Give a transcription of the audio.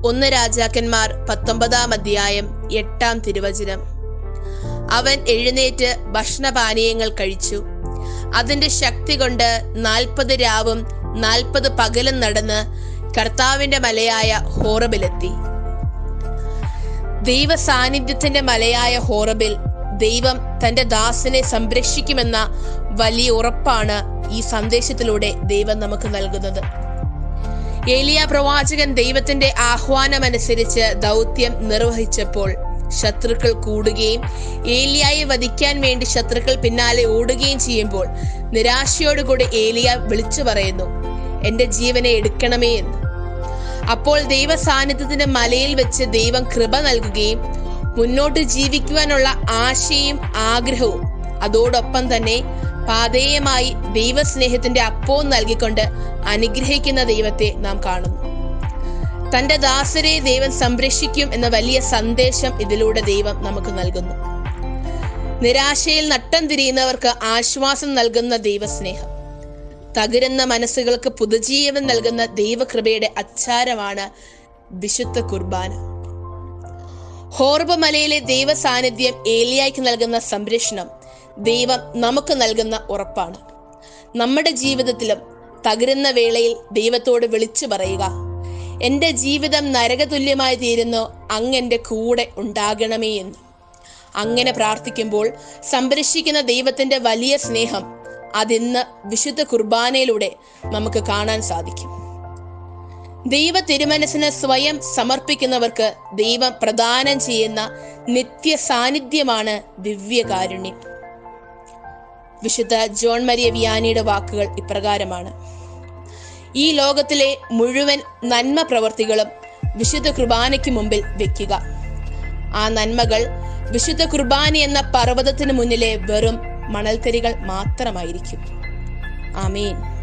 ഒന്ന് രാജാക്കന്മാർ പത്തൊമ്പതാം അധ്യായം എട്ടാം തിരുവചനം അവൻ എഴുന്നേറ്റ് ഭക്ഷണപാനീയങ്ങൾ കഴിച്ചു അതിന്റെ ശക്തി കൊണ്ട് നാൽപ്പത് രാവും നാൽപ്പത് പകലും നടന്ന് കർത്താവിന്റെ മലയായ ഹോറബിലെത്തി ദൈവ സാന്നിധ്യത്തിന്റെ മലയായ ഹോറബിൽ ദൈവം തന്റെ ദാസനെ സംരക്ഷിക്കുമെന്ന വലിയ ഉറപ്പാണ് ഈ സന്ദേശത്തിലൂടെ ദൈവം നമുക്ക് നൽകുന്നത് ഏലിയ പ്രവാചകൻ ദൈവത്തിന്റെ ആഹ്വാനമനുസരിച്ച് ദൗത്യം നിർവഹിച്ചപ്പോൾ ശത്രുക്കൾ കൂടുകയും ഏലിയായെ വധിക്കാൻ വേണ്ടി ശത്രുക്കൾ പിന്നാലെ ഓടുകയും ചെയ്യുമ്പോൾ നിരാശയോടുകൂടി ഏലിയ വിളിച്ചു പറയുന്നു എന്റെ ജീവനെ എടുക്കണമേ എന്ന് അപ്പോൾ ദൈവ സാന്നിധ്യത്തിന്റെ മലയിൽ വെച്ച് ദൈവം കൃപ നൽകുകയും മുന്നോട്ട് ജീവിക്കുവാനുള്ള ആശയും ആഗ്രഹവും അതോടൊപ്പം തന്നെ പാതേയമായി ദൈവസ്നേഹത്തിന്റെ അപ്പവും നൽകിക്കൊണ്ട് അനുഗ്രഹിക്കുന്ന ദൈവത്തെ നാം കാണുന്നു തന്റെ ദാസരെ ദൈവം സംരക്ഷിക്കും എന്ന വലിയ സന്ദേശം ഇതിലൂടെ ദൈവം നമുക്ക് നൽകുന്നു നിരാശയിൽ നട്ടം തിരിയുന്നവർക്ക് ആശ്വാസം നൽകുന്ന ദൈവസ്നേഹം തകരുന്ന മനസ്സുകൾക്ക് പുതുജീവൻ നൽകുന്ന ദൈവകൃപയുടെ അച്ചാരമാണ് വിശുദ്ധ കുർബാന ഹോർബ മലയിലെ ദൈവ സാന്നിധ്യം ഏലിയായ്ക്ക് നൽകുന്ന സംരക്ഷണം ദൈവം നമുക്ക് നൽകുന്ന ഉറപ്പാണ് നമ്മുടെ ജീവിതത്തിലും തകരുന്ന വേളയിൽ ദൈവത്തോട് വിളിച്ചു പറയുക എൻ്റെ ജീവിതം നരകതുല്യമായി തീരുന്നു അങ്ങ് എൻ്റെ കൂടെ ഉണ്ടാകണമേ എന്ന് അങ്ങനെ പ്രാർത്ഥിക്കുമ്പോൾ സംരക്ഷിക്കുന്ന ദൈവത്തിന്റെ വലിയ സ്നേഹം അതിന്ന് വിശുദ്ധ കുർബാനയിലൂടെ നമുക്ക് കാണാൻ സാധിക്കും ദൈവ തിരുമനസ്സിന് സ്വയം സമർപ്പിക്കുന്നവർക്ക് ദൈവം പ്രദാനം ചെയ്യുന്ന നിത്യ സാന്നിധ്യമാണ് ദിവ്യകാരുണ്യം വിശുദ്ധ ജോൺ മരിയ വിയാനിയുടെ വാക്കുകൾ ഇപ്രകാരമാണ് ഈ ലോകത്തിലെ മുഴുവൻ നന്മ പ്രവർത്തികളും വിശുദ്ധ കുർബാനയ്ക്ക് മുമ്പിൽ വെക്കുക ആ നന്മകൾ വിശുദ്ധ കുർബാന എന്ന പർവ്വതത്തിന് മുന്നിലെ വെറും മണൽത്തരികൾ മാത്രമായിരിക്കും ആമീൻ